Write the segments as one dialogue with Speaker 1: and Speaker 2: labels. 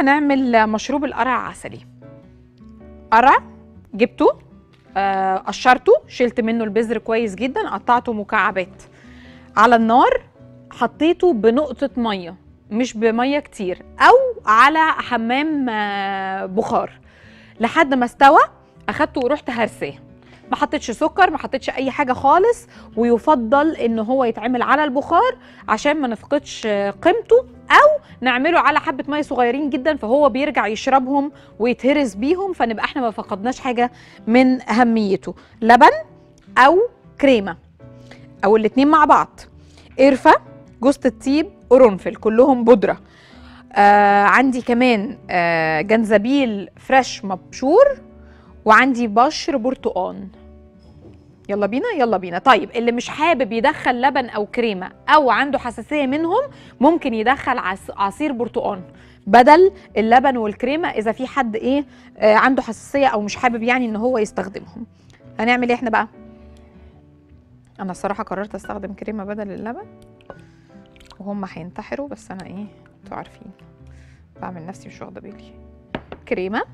Speaker 1: هنعمل مشروب القرع العسلي قرع جبته آه، قشرته شلت منه البذر كويس جدا قطعته مكعبات على النار حطيته بنقطة مية مش بمية كتير أو على حمام آه، بخار لحد ما استوى أخدته ورحت هرساه ما حطيتش سكر ما حطيتش أي حاجة خالص ويفضل إن هو يتعمل على البخار عشان ما نفقدش آه، قيمته أو نعمله على حبة مية صغيرين جدا فهو بيرجع يشربهم ويتهرس بيهم فنبقى احنا ما فقدناش حاجة من أهميته لبن أو كريمة أو الاتنين مع بعض قرفة جوز الطيب قرنفل كلهم بودرة آه عندي كمان آه جنزبيل فريش مبشور وعندي بشر برتقان يلا بينا يلا بينا طيب اللي مش حابب يدخل لبن او كريمه او عنده حساسيه منهم ممكن يدخل عص- عصير برتقان بدل اللبن والكريمه اذا في حد ايه آه عنده حساسيه او مش حابب يعني ان هو يستخدمهم هنعمل ايه احنا بقى انا الصراحه قررت استخدم كريمه بدل اللبن وهم هينتحروا بس انا ايه انتوا عارفين بعمل نفسي مش واخده بالي كريمه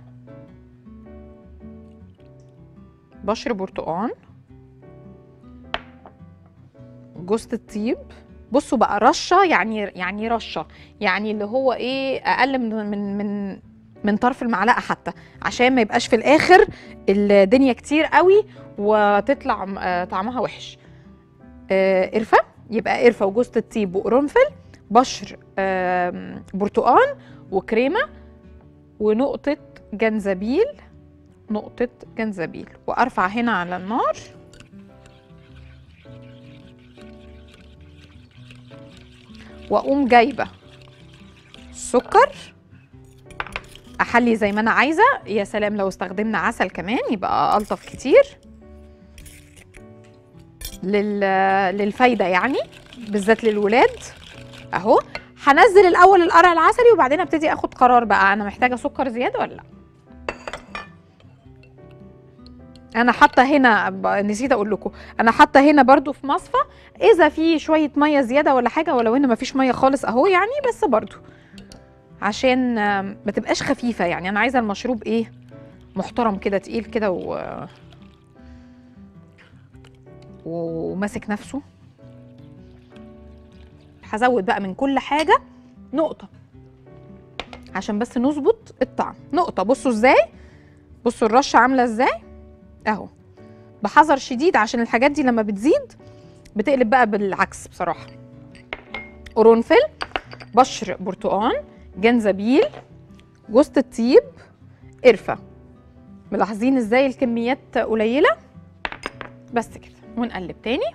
Speaker 1: بشر برتقان جوزة الطيب بصوا بقى رشه يعني يعني رشه يعني اللي هو ايه اقل من من من من طرف المعلقه حتى عشان ما يبقاش في الاخر الدنيا كتير قوي وتطلع آه، طعمها وحش آه، قرفه يبقى قرفه وجوزة الطيب وقرنفل بشر آم، برتقان وكريمه ونقطه جنزبيل نقطه جنزبيل وارفع هنا على النار واقوم جايبه سكر احلي زي ما انا عايزه يا سلام لو استخدمنا عسل كمان يبقى الطف كتير لل... للفايده يعني بالذات للولاد اهو هنزل الاول القرع العسلي وبعدين ابتدي اخد قرار بقى انا محتاجه سكر زياده ولا لا انا حاطه هنا ب- نسيت اقول لكم انا حاطه هنا برضو في مصفى اذا في شويه ميه زياده ولا حاجه ولو ان مفيش ميه خالص اهو يعني بس برضو عشان آم، ما تبقاش خفيفه يعني انا عايزه المشروب ايه محترم كده تقيل كده و وماسك نفسه هزود بقى من كل حاجه نقطه عشان بس نظبط الطعم نقطه بصوا ازاي بصوا الرشه عامله ازاي اهو بحذر شديد عشان الحاجات دي لما بتزيد بتقلب بقى بالعكس بصراحه قرنفل بشر برتقان جنزبيل جوز الطيب قرفه ملاحظين ازاي الكميات قليله بس كده ونقلب تاني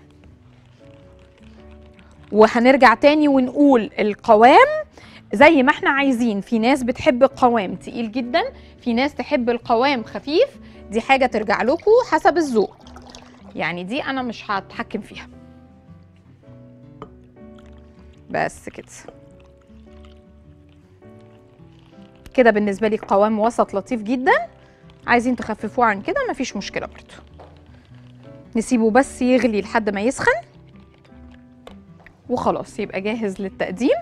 Speaker 1: وهنرجع تاني ونقول القوام زي ما احنا عايزين في ناس بتحب القوام تقيل جدا في ناس تحب القوام خفيف دي حاجه ترجع لكم حسب الذوق يعني دي انا مش هتحكم فيها بس كده كده بالنسبه لي قوام وسط لطيف جدا عايزين تخففوه عن كده مفيش مشكله برضو نسيبه بس يغلي لحد ما يسخن وخلاص يبقى جاهز للتقديم